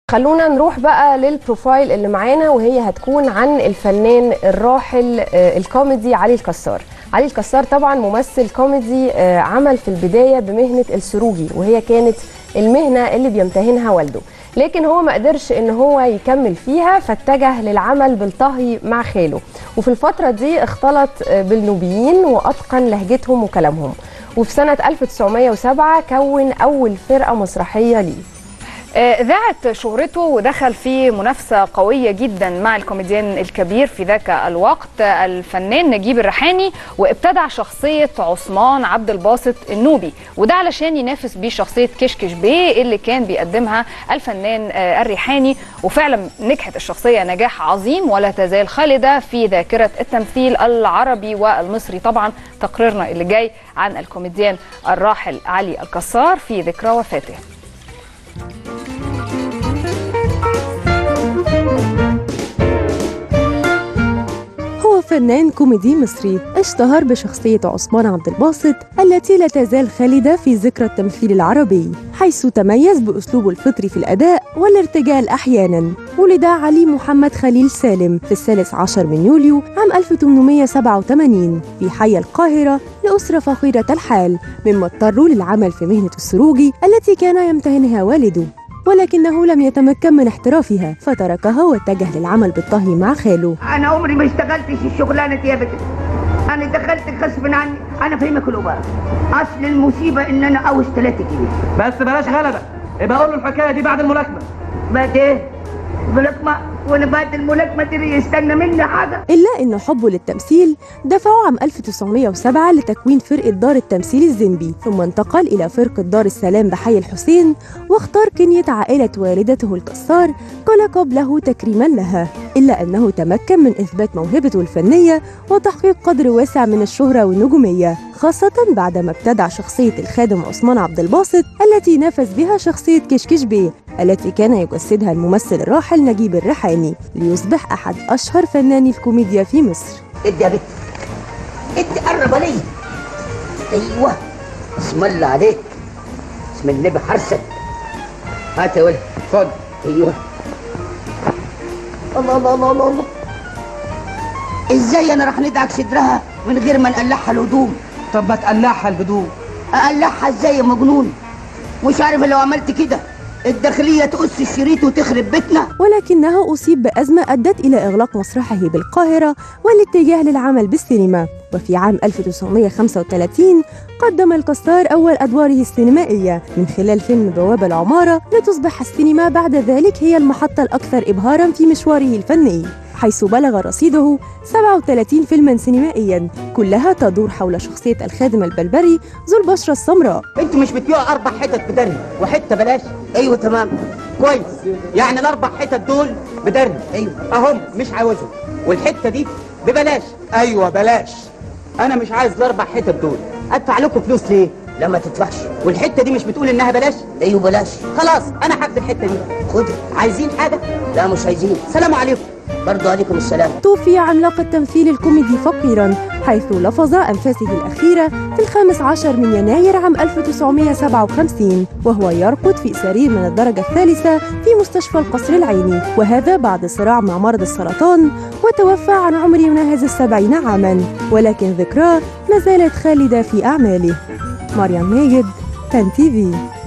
خلونا نروح بقى للبروفايل اللي معانا وهي هتكون عن الفنان الراحل آه، الكوميدي علي الكسار علي الكسار طبعا ممثل كوميدي آه، عمل في البداية بمهنة السروجي وهي كانت المهنة اللي بيمتهنها والده لكن هو ما قدرش ان هو يكمل فيها فاتجه للعمل بالطهي مع خاله وفي الفترة دي اختلط آه، بالنوبيين واتقن لهجتهم وكلامهم وفي سنة 1907 كون أول فرقة مسرحية ليه آه، ذاعت شهرته ودخل في منافسة قوية جدا مع الكوميديان الكبير في ذاك الوقت آه، الفنان نجيب الريحاني وابتدع شخصية عثمان عبد الباسط النوبي وده علشان ينافس بيه شخصية كشكش بيه اللي كان بيقدمها الفنان آه، الريحاني وفعلا نجحت الشخصية نجاح عظيم ولا تزال خالدة في ذاكرة التمثيل العربي والمصري طبعا تقريرنا اللي جاي عن الكوميديان الراحل علي الكسار في ذكرى وفاته هو فنان كوميدي مصري اشتهر بشخصية عثمان عبد الباسط التي لا تزال خالدة في ذكرى التمثيل العربي حيث تميز بأسلوبه الفطري في الأداء والارتجال أحيانا ولد علي محمد خليل سالم في الثالث عشر من يوليو عام 1887 في حي القاهرة لأسرة فقيرة الحال مما اضطروا للعمل في مهنة السروجي التي كان يمتهنها والده ولكنه لم يتمكن من احترافها فتركها واتجه للعمل بالطهي مع خاله انا عمري ما اشتغلتش الشغلانه دي ابدا انا دخلت غصب عني انا فاهمك الأبار اصل المصيبه ان انا عاوز 3 جنيه بس بلاش غلبة يبقى قول له الحكاية دي بعد الملاكمة بعد ايه ملاكمه وانا بعد الملاكمه دي يستنى مني حاجه إلا أن حبه للتمثيل دفعه عام 1907 لتكوين فرقة دار التمثيل الزنبي ثم انتقل إلى فرقة دار السلام بحي الحسين واختار كنية عائلة والدته الكسار كلقب له تكريما لها إلا أنه تمكن من إثبات موهبته الفنية وتحقيق قدر واسع من الشهرة والنجومية خاصة بعدما ابتدع شخصية الخادم عثمان عبد الباسط التي نافس بها شخصية كشكش بيه التي كان يجسدها الممثل الراحل نجيب الريحاني ليصبح أحد أشهر فناني الكوميديا في مصر ادي يا بت ادي قرب لي ايوه اسم الله عليك اسم النبي حرسك هات يا ولد خد ايوه الله الله الله الله الله ازاي انا راح ندعك صدرها من غير ما نقلعها الهدوم طب ما تقلعها الهدوم اقلعها ازاي يا مجنون مش عارف لو عملت كده الداخليه تقص الشريط وتخرب بيتنا ولكنه أصيب بأزمة أدت إلى إغلاق مسرحه بالقاهرة والاتجاه للعمل بالسينما وفي عام 1935 قدم الكسار أول أدواره السينمائية من خلال فيلم بوابة العمارة لتصبح السينما بعد ذلك هي المحطة الأكثر إبهاراً في مشواره الفني حيث بلغ رصيده 37 فيلما سينمائيا كلها تدور حول شخصية الخادم البلبري ذو البشرة السمراء انتوا مش بتبيعوا اربع حتت بدري وحته بلاش ايوه تمام كويس يعني الاربع حتت دول بدري ايوه اهم مش عاوزهم والحته دي ببلاش ايوه بلاش انا مش عايز الاربع حتت دول ادفع لكم فلوس ليه لا ما تدفعش والحته دي مش بتقول انها بلاش ايوه بلاش خلاص انا هاخد الحته دي خدها عايزين حاجه لا مش عايزين سلام عليكم برضو عليكم السلام توفي عملاق التمثيل الكوميدي فقيرا حيث لفظ أنفاسه الأخيرة في الخامس عشر من يناير عام 1957 وهو يرقد في سرير من الدرجة الثالثة في مستشفى القصر العيني وهذا بعد صراع مع مرض السرطان وتوفى عن عمر يناهز السبعين عاما ولكن ذكراه ما زالت خالدة في أعماله مريم ماجد تن تي في